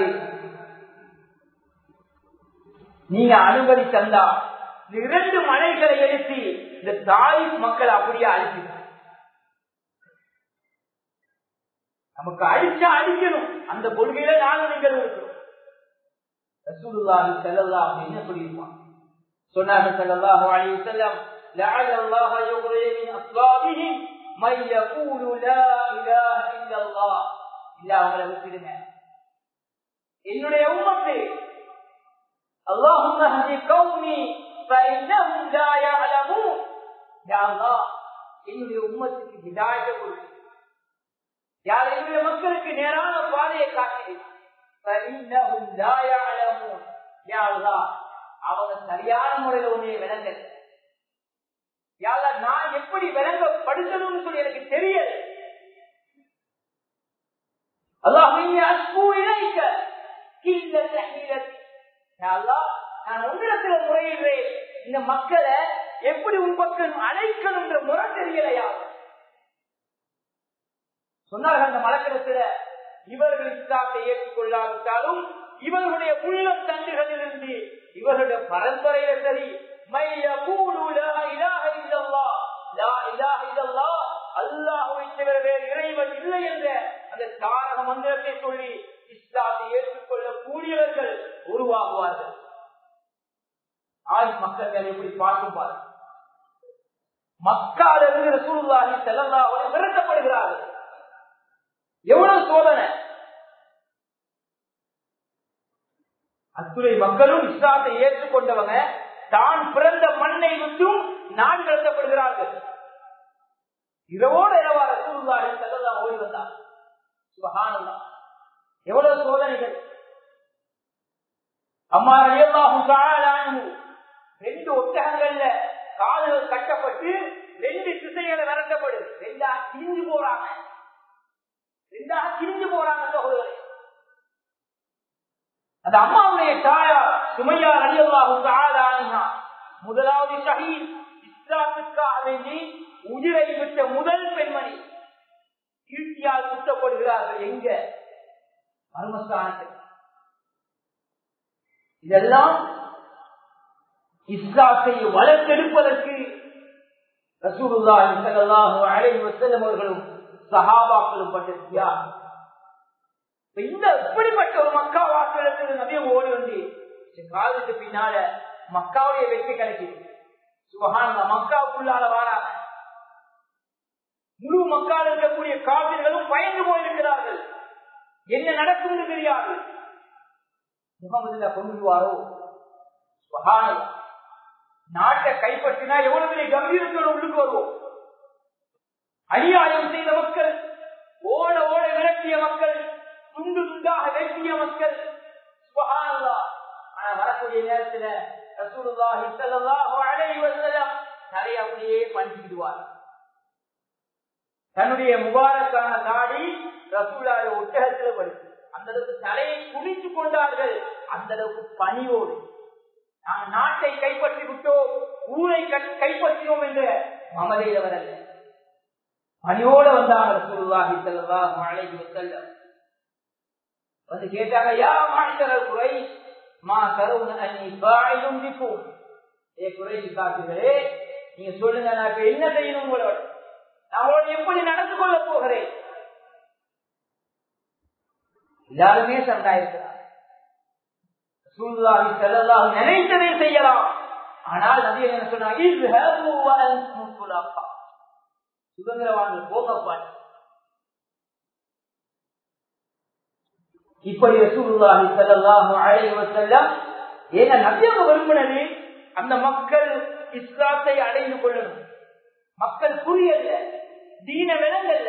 நீங்க அனுமதி தந்தா இந்த இரண்டு மலைகளை எடுத்து இந்த தாய் மக்கள் அப்படியே அழிக்கிறார் நமக்கு அடிச்சா அடிக்கணும் அந்த கொள்கையில நானும் நீங்கள் இருக்கிறோம் ரசூலுல்லாஹி ஸல்லல்லாஹு என்ன சொல்லியிருப்பான் சொன்னாங்க ஸல்லல்லாஹு அலைஹி வஸல்லம் لعل الله يغري من اصلابهم من يقول لا اله الا الله இல்ல அவங்களை விட்டுடுங்க என்னுடைய உம்மத்து اللهم اهد قومي فانهم لا يعلمون يا الله என்னுடைய உம்மத்துக்கு ஹிதாயத்தை கொடுத்து யார் என்னுடைய மக்களுக்கு நேரான பாதையை காட்டி فإنهم لا يعلمون يا الله அவங்க சரியான முறையில உன்னை விளங்க யாரா நான் எப்படி விளங்கப்படுத்தணும்னு சொல்லி எனக்கு தெரியல அல்லாஹ் அஸ்பூ இணைக்க கீழ நான் உன்னிடத்துல முறையிடுறேன் இந்த மக்களை எப்படி உன் பக்கம் அழைக்கணும் என்ற முறை தெரியலையா சொன்னார்கள் அந்த மலக்கரத்துல இவர்கள் இஸ்லாத்தை ஏற்றுக்கொள்ளாவிட்டாலும் இவர்களுடைய உள்ளம் தண்டுகளிலிருந்து இவர்களுடைய பரம்பரையில சரி அல்லாஹுவை தவிர வேறு இறைவன் இல்லை என்ற அந்த தாரக மந்திரத்தை சொல்லி இஸ்லாத்தை ஏற்றுக்கொள்ள கூடியவர்கள் உருவாகுவார்கள் ஆய் மக்கள் எப்படி பார்க்கும்பார் மக்காலிருந்து ரசூலுல்லாஹி ஸல்லல்லாஹு அலைஹி விரட்டப்படுகிறார்கள் எவ்வளவு சோதனை அத்துறை மக்களும் இஸ்லாத்தை ஏற்றுக்கொண்டவங்க தான் பிறந்த மண்ணை விட்டும் நாடு கடத்தப்படுகிறார்கள் இரவோடு இரவா ரசூலுல்லாஹி ஸல்லல்லாஹு ஓடி வந்தார் சுபஹானல்லாஹ் எவ்வளவு சோதனைகள் அம்மா ரலியல்லாஹு தஆலா அன்ஹு ரெண்டு ஒட்டகங்கள்ல கால்கள் கட்டப்பட்டு ரெண்டு திசைகளை விரட்டப்படுது ரெண்டா கிழிஞ்சு போறாங்க ரெண்டா கிழிஞ்சு போறாங்க சகோதரர் அந்த அம்மாவுடைய தாயா சுமையா ரலியல்லாஹு தஆலா அன்ஹா முதலாவது ஷஹீத் இஸ்லாத்துக்காக வேண்டி உயிரை விட்ட முதல் பெண்மணி ஈட்டியால் குத்தப்படுகிறார்கள் எங்க மர்மஸ்தானத்தில் இதெல்லாம் இஸ்லாத்தை வளர்த்தெடுப்பதற்கு ரசூலுல்லாஹி ஸல்லல்லாஹு அலைஹி வஸல்லம் அவர்களும் சஹாபாக்களும் பட்ட தியாகம் இந்த இப்படிப்பட்ட ஒரு மக்கா வாசகத்தில் நபிய ஓடி வந்து காலத்துக்கு பின்னால மக்காவுடைய வெற்றி கிடைக்குது சுபகான மக்காவுக்குள்ளால வாராங்க முழு மக்கால் இருக்கக்கூடிய காவிர்களும் பயந்து போயிருக்கிறார்கள் என்ன நடக்கும் தெரியாது முகமதுல கொண்டுவாரோ சுபகான நாட்டை கைப்பற்றினா எவ்வளவு பெரிய கம்பீரத்தோடு உள்ளுக்கு வருவோம் அநியாயம் செய்த மக்கள் ஓட ஓட விரட்டிய மக்கள் துண்டு துண்டாக வெட்டிய மக்கள் ஆனா வரக்கூடிய நேரத்துல ரசூலுல்லாஹி ஸல்லல்லாஹு அலைஹி வஸல்லம் தலையை அப்படியே பஞ்சிடுவார் தன்னுடைய முபாரக்கான தாடி ரசூலாய ஒட்டகத்துல படுத்து அந்த அளவுக்கு தலையை குடித்து கொண்டார்கள் அந்த அளவுக்கு பணியோடு நாங்கள் நாட்டை கைப்பற்றி விட்டோம் ஊரை கைப்பற்றினோம் என்ற மமதையில வரல பணியோட வந்தாங்க ரசூலுல்லாஹி ஸல்லல்லாஹு அலைஹி வஸல்லம் வந்து கேட்டாங்க யா மாஷரல் குறைஷ் மா கரவுன அன்னி பாயிலும் பிக்கும் ஏ குறைஷ் காட்டுகளே நீங்க சொல்லுங்க நான் இப்ப என்ன செய்யணும் உங்களோட நான் உங்களோட எப்படி நடந்து கொள்ள போகிறேன் எல்லாருமே சண்டாயிருக்கிறார் சூழ்நாளி செல்லலாம் நினைத்ததை செய்யலாம் ஆனால் நதி என்ன சொன்னாங்க சுதந்திரவான்கள் போகப்பாடு இப்படி ரசூலுல்லாஹி ஸல்லல்லாஹு அலைஹி வஸல்லம் ஏன்னா நபியாக விரும்பினது அந்த மக்கள் இஸ்லாத்தை அடைந்து கொள்ளணும் மக்கள் புரியல தீன விலங்கல்ல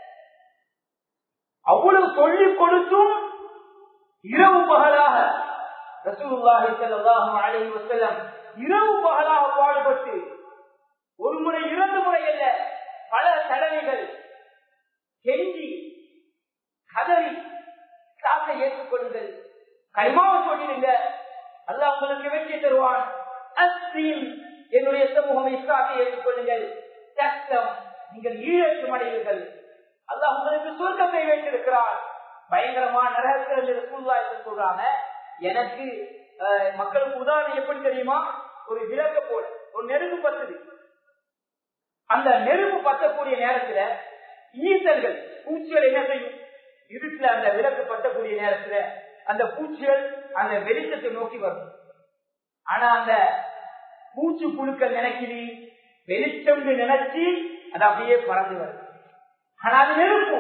அவ்வளவு சொல்லிக் கொடுத்தும் இரவு பகலாக ரசூலுல்லாஹி ஸல்லல்லாஹு அலைஹி வஸல்லம் இரவு பகலாக பாடுபட்டு ஒரு முறை இரண்டு முறை அல்ல பல தடவைகள் கெஞ்சி கதறி இஸ்லாத்தை ஏற்றுக்கொள்ளுங்கள் கைமாவை சொல்லிடுங்க அல்லாஹ் உங்களுக்கு வெற்றி தருவான் அஸ்தீம் என்னுடைய சமூகம் இஸ்லாத்தை ஏற்றுக்கொள்ளுங்கள் கஷ்டம் நீங்கள் ஈழேற்றம் அடைவீர்கள் அல்லாஹ் உங்களுக்கு சுருக்கத்தை வைத்திருக்கிறார் பயங்கரமான நரகத்தில் சூழ்நிலை சொல்றாங்க எனக்கு மக்களுக்கு உதாரணம் எப்படி தெரியுமா ஒரு விளக்க போல ஒரு நெருப்பு பத்துது அந்த நெருப்பு பத்தக்கூடிய நேரத்துல ஈசல்கள் பூச்சிகள் என்ன செய்யும் இருட்டுல அந்த விளக்கு பத்தக்கூடிய நேரத்துல அந்த பூச்சிகள் அந்த வெளிச்சத்தை நோக்கி வரும் ஆனா அந்த பூச்சி புழுக்கள் நினைக்குது வெளிச்சம் நினைச்சு அது அப்படியே பறந்து வரும் ஆனா அது நெருப்பு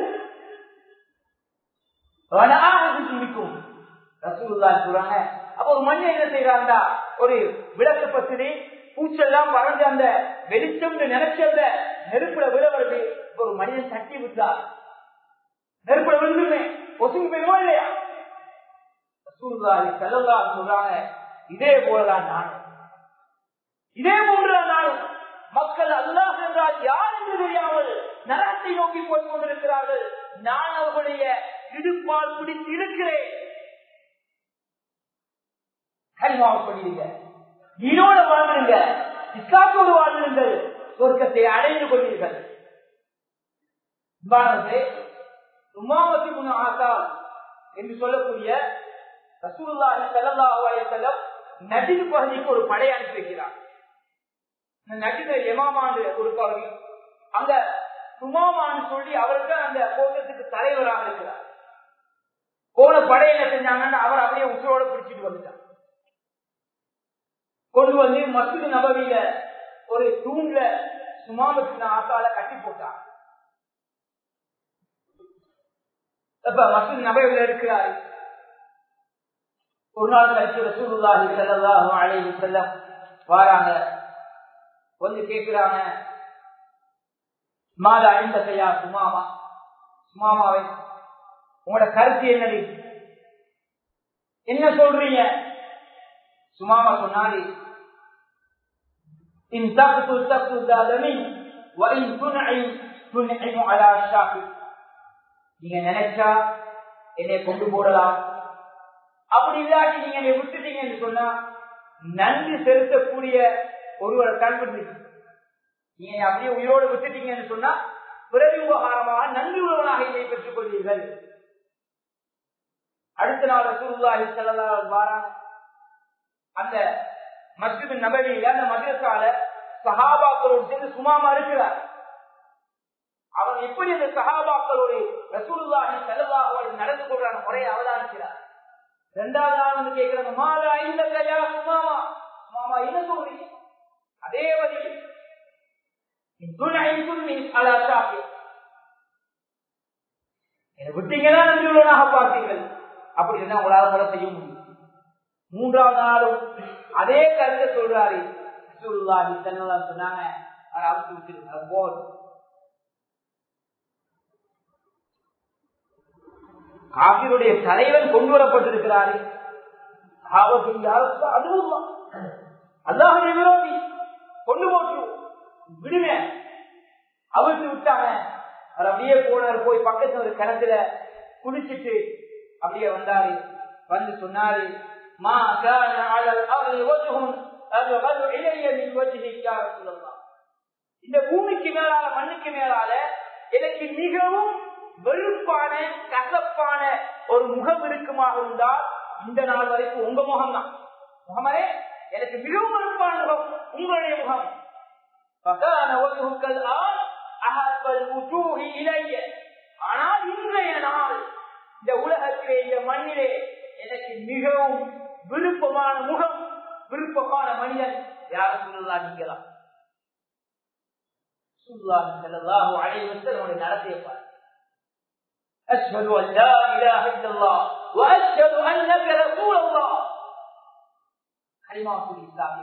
இருக்கும் ரசூல்லா சொல்றாங்க அப்ப ஒரு மனிதன் என்ன செய்யறாண்டா ஒரு விளக்கு பத்துது பூச்செல்லாம் பறந்து அந்த வெளிச்சம் நினைச்ச அந்த நெருப்புல விழ வருது ஒரு மனிதன் தட்டி விட்டா நெருப்புல விழுந்துருவேன் ஒசுங்கு போயிருமா இல்லையா ரசூலுல்லாஹி ஸல்லல்லாஹு அலைஹி சொல்றாங்க இதே போலதான் நானும் இதே போன்றுதான் நானும் மக்கள் அல்லாஹ் என்றால் யார் என்று தெரியாமல் நரகத்தை நோக்கி போய் கொண்டிருக்கிறார்கள் நான் அவர்களுடைய இடுப்பால் பிடித்து இழுக்கிறேன் கரிமாவை பண்ணிடுங்க நீனோட வாழ்ந்துருங்க இஸ்லாத்தோடு வாழ்ந்துருங்கள் சொர்க்கத்தை அடைந்து கொள்வீர்கள் உமாமத்தி முன் ஆசால் என்று சொல்லக்கூடிய ரசூலுல்லாஹி ஸல்லல்லாஹு அலைஹி வஸல்லம் நஜித் பகுதிக்கு ஒரு படை அனுப்பி வைக்கிறார் நஜித் எமாமாண்டு ஒரு பகுதி அங்க சுமாமான்னு சொல்லி அவருக்கு அந்த கோட்டத்துக்கு தலைவராக இருக்கிறார் போன படை என்ன செஞ்சாங்கன்னா அவர் அப்படியே உசுரோட பிடிச்சிட்டு வந்துட்டார் கொண்டு வந்து மசூது நபவியில ஒரு தூண்ல சுமாமத்தின ஆக்கால கட்டி போட்டார் இப்ப மசூது நபவியில இருக்கிறாரு ஒரு நாள் கழிச்சு ரசூலுல்லாஹி ஸல்லல்லாஹு அலைஹி வஸல்லம் வாராங்க வந்து கேக்குறாங்க மாதா இந்த கையா சுமாமா சுமாமாவை உங்களோட கருத்து என்னடி என்ன சொல்றீங்க சுமாமா சொன்னாடி இன் தப்பு தப்பு தாதமி وإن تنعم تنعم على الشاكر நீங்க நினைச்சா என்னை கொண்டு போடலாம் அப்படி இல்லாட்டி நீங்க என்னை விட்டுட்டீங்கன்னு சொன்னா நன்றி செலுத்தக்கூடிய ஒருவரை கண்டுபிடிச்சு நீங்க அப்படியே உயிரோடு விட்டுட்டீங்கன்னு சொன்னா பிறகு உபகாரமாக நன்றி உள்ளவனாக இதை பெற்றுக் கொள்வீர்கள் அடுத்த நாள் ரசூலுல்லாஹி ஸல்லல்லாஹு அலைஹி வஸல்லம் அந்த மஸ்ஜித் நபவியில அந்த மதரசால சஹாபாக்களோடு சேர்ந்து சுமாமா இருக்கிறார் அவன் எப்படி அந்த சஹாபாக்களோடு ரசூலுல்லாஹி ஸல்லல்லாஹு அலைஹி நடந்து கொள்றான முறையை அவதானிக்கிறார் இரண்டாவது நாள் வந்து கேட்கிறாங்க மாலா இந்த கையா சுமாமா சுமாமா என்ன சொல்றீங்க அதே வழியில் விட்டீங்கன்னா நன்றியுள்ளவனாக பார்த்தீர்கள் அப்படி என்ன உங்களால் கூட செய்ய முடியும் மூன்றாவது நாளும் அதே கருத்தை சொல்றாரு சொன்னாங்க அவுத்து விட்டு போதும் காவிரியுடைய தலைவன் கொண்டு வரப்பட்டிருக்கிறாரு அதுவும் அல்லாஹுடைய விரோதி கொண்டு போட்டு விடுங்க அவிழ்த்து விட்டாங்க அவர் அப்படியே போனார் போய் பக்கத்துல ஒரு கிணத்துல குளிச்சுட்டு அப்படியே வந்தாரு வந்து சொன்னாரு மா كان على الارض وجه ابغض الي من وجهك يا رسول الله இந்த பூமிக்கு மேலால மண்ணுக்கு மேலால எனக்கு மிகவும் வெறுப்பான கசப்பான ஒரு முகம் இருக்குமாக இருந்தால் இந்த நாள் வரைக்கும் உங்க முகம் தான் முகமரே எனக்கு மிகவும் வெறுப்பான முகம் உங்களுடைய முகம் ஆனால் இன்றைய நாள் இந்த உலகத்திலே இந்த மண்ணிலே எனக்கு மிகவும் விருப்பமான முகம் விருப்பமான மனிதன் யாரும் சொல்லலாம் நீங்களாம் நடத்தியப்பார் أشهد أن لا إله إلا الله وأشهد أنك رسول الله كلمات الإسلام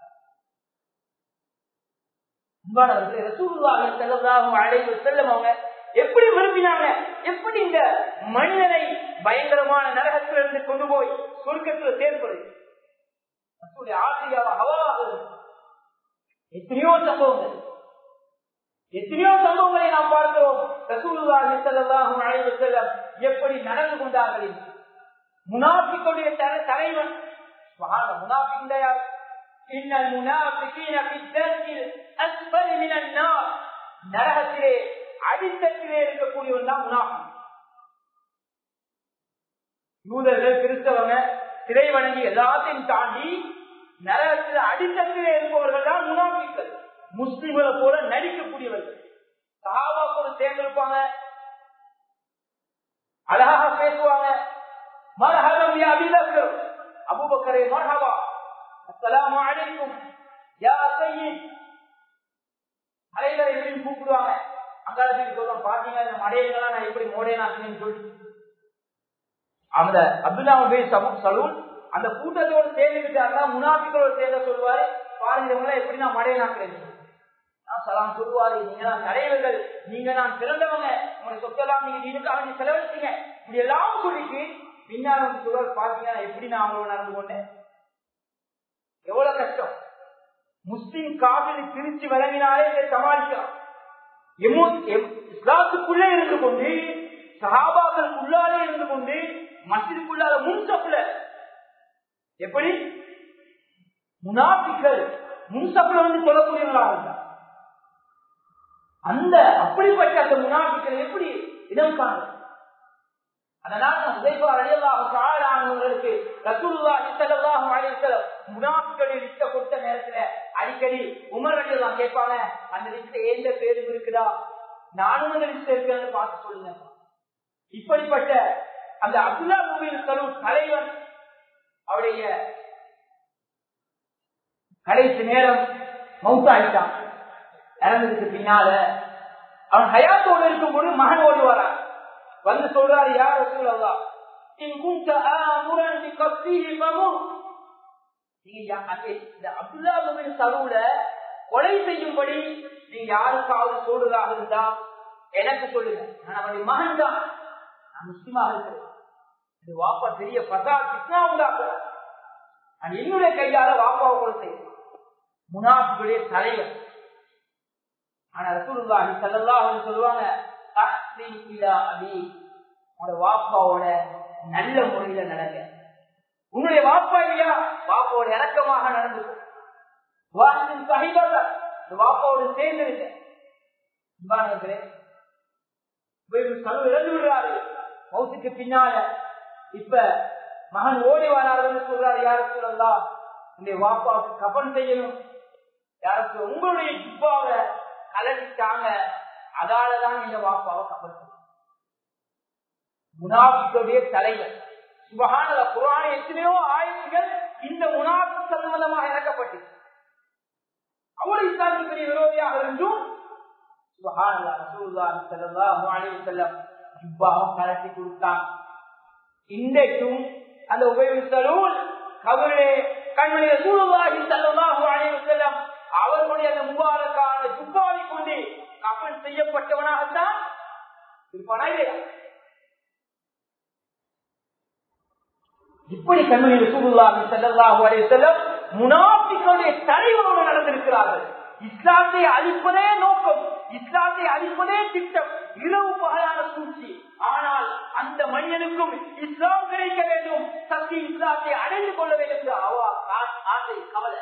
எப்படி விரும்பினாங்க எப்படி இந்த மனிதனை பயங்கரமான நரகத்திலிருந்து கொண்டு போய் சுருக்கத்தில் சேர்ப்பது ஆசிரியாவா ஹவாவாக எத்தனையோ சம்பவங்கள் எத்தனையோ சம்பவங்களை நாம் பார்க்கிறோம் ரசூலுல்லாஹி ஸல்லல்லாஹு அலைஹி வஸல்லம் எப்படி நடந்து கொண்டார்கள் முனாஃபிக்குடைய தலைவன் சுப்ஹான முனாஃபிக் யார் இன்னல் முனாஃபிகீன ஃபி தர்கில் அஸ்ஃபல் மினன் நார் நரகத்திலே அடித்தட்டிலே இருக்கக்கூடியவன் தான் முனாஃபிக் யூதர்கள் கிறிஸ்தவங்க சிறை வணங்கி எல்லாத்தையும் தாண்டி நரகத்தில் அடித்தட்டிலே இருப்பவர்கள் தான் முனாஃபிக்கள் முஸ்லிம்களை போல நடிக்கக்கூடியவர்கள் சஹாபா போல சேர்ந்திருப்பாங்க அழகாக பேசுவாங்க மரஹபம் யா அபிபக்கர் அபூபக்கரே மர்ஹபா அஸ்ஸலாமு அலைக்கும் யா சய்யித் அலைகளை எப்படி கூப்பிடுவாங்க அங்காளத்துக்கு சொல்றோம் பாத்தீங்க இந்த மடையங்களாம் நான் எப்படி மோடையனாக்குன்னு சொல்லி அந்த அப்துல்லா சலூன் அந்த கூட்டத்தோடு சேர்ந்துக்கிட்டாங்கன்னா முனாஃபிகளோடு சேர்ந்த சொல்லுவாரு பாருங்க இவங்களை எப்படி நான் மடையனாக்குறேன் சலாம் சொல்லுவாரு நீங்க தான் தலைவர்கள் நீங்க நான் சிறந்தவங்க உங்களை சொத்தெல்லாம் நீங்க இதுக்காக நீங்க செலவழிச்சீங்க இப்படி எல்லாம் சொல்லிட்டு பின்னால் வந்து சொல்வார் பாத்தீங்கன்னா எப்படி நான் அவங்களோட நடந்து கொண்டேன் எவ்வளவு கஷ்டம் முஸ்லிம் காவிரி பிரிச்சு வழங்கினாலே இதை சமாளிக்கலாம் இஸ்லாத்துக்குள்ளே இருந்து கொண்டு சகாபாக்களுக்குள்ளாலே இருந்து கொண்டு மசிதுக்குள்ளால முன்சப்புல எப்படி முனாபிக்கள் முன்சப்புல வந்து சொல்லக்கூடியவங்களா இருந்தா அந்த அப்படிப்பட்ட அந்த முனாபிக்கள் எப்படி இடம் காணும் அதனால அவங்களுக்கு ரசூலுல்லாஹி ஸல்லல்லாஹு அலைஹி வஸல்லம் முனாஃபிக்களின் லிஸ்ட கொடுத்த நேரத்துல அடிக்கடி உமர் ரலியல்லாஹு கேட்பாங்க அந்த லிஸ்ட்ல எந்த பேரும் இருக்குதா நானும் அந்த லிஸ்ட் இருக்குன்னு பார்த்து சொல்லுங்க இப்படிப்பட்ட அந்த அப்துல்லா மூவின் சலூ தலைவர் அவருடைய கடைசி நேரம் மவுத்தாயிட்டான் இறந்ததுக்கு பின்னால அவன் ஹயாத்தோடு இருக்கும் போது மகன் ஓடி வரான் வந்து சொல்றாரு யார் ரசூலல்லா இன் குன்த ஆமுரன் பி கஃபிஹி ஃபமுர் நீங்க இந்த அப்துல்லா பின் சலூல கொலை செய்யும்படி நீங்க யாருக்காவது சொல்றதாக இருந்தா எனக்கு சொல்லுங்க நான் அவனுடைய மகன் தான் நான் முஸ்லிமாக இருக்கிறேன் இது வாப்பா பெரிய பசா கிருஷ்ணா உண்டாக்குறேன் நான் என்னுடைய கையால வாப்பாவை கொலை செய்வேன் முனாஃபிகளுடைய தலைவர் ஆனா ரசூலுல்லாஹி ஸல்லல்லாஹு அலைஹி சொல்லுவாங்க அஹ்சின் இலா அபி உங்களோட வாப்பாவோட நல்ல முறையில நடங்க உன்னுடைய வாப்பா இல்லையா வாப்பாவோட இறக்கமாக நடந்து வாசின் சகிபாக வாப்பாவோட சேர்ந்து இருக்க சலு இழந்து விடுறாரு மௌத்துக்கு பின்னால இப்ப மகன் ஓடி வராருன்னு சொல்றாரு யார சொல்லலாம் உங்களுடைய வாப்பாவுக்கு கபன் செய்யணும் யாருக்கு உங்களுடைய ஜிப்பாவை கலட்டிட்டாங்க அதாலதான் இந்த வாப்பாவை கபல் முனாபிக்குடைய தலைவர் சுபகான புராண எத்தனையோ ஆயுதங்கள் இந்த முனாபி சம்பந்தமாக இறக்கப்பட்டு அவர் இஸ்லாமுக்கு பெரிய விரோதியாக இருந்தும் கலட்டி கொடுத்தான் இன்றைக்கும் அந்த உபயோகித்தலும் கபரே கண்மணி சூழ்வாகி செல்லமாக அழைவு செல்லம் அவர்களுடைய அந்த முபாரக்கான துப்பாவை கொண்டு கப்பல் செய்யப்பட்டவனாகத்தான் இருப்பானா இல்லையா இப்படி கண்மணி ரசூலுல்லாஹி ஸல்லல்லாஹு அலைஹி வஸல்லம் முனாஃபிக்குடைய தலைவரோடு நடந்திருக்கிறார்கள் இஸ்லாத்தை அழிப்பதே நோக்கம் இஸ்லாத்தை அழிப்பதே திட்டம் இரவு பகலான சூழ்ச்சி ஆனால் அந்த மனிதனுக்கும் இஸ்லாம் கிடைக்க வேண்டும் சக்தி இஸ்லாத்தை அடைந்து கொள்ள வேண்டும் என்று அவா ஆசை கவலை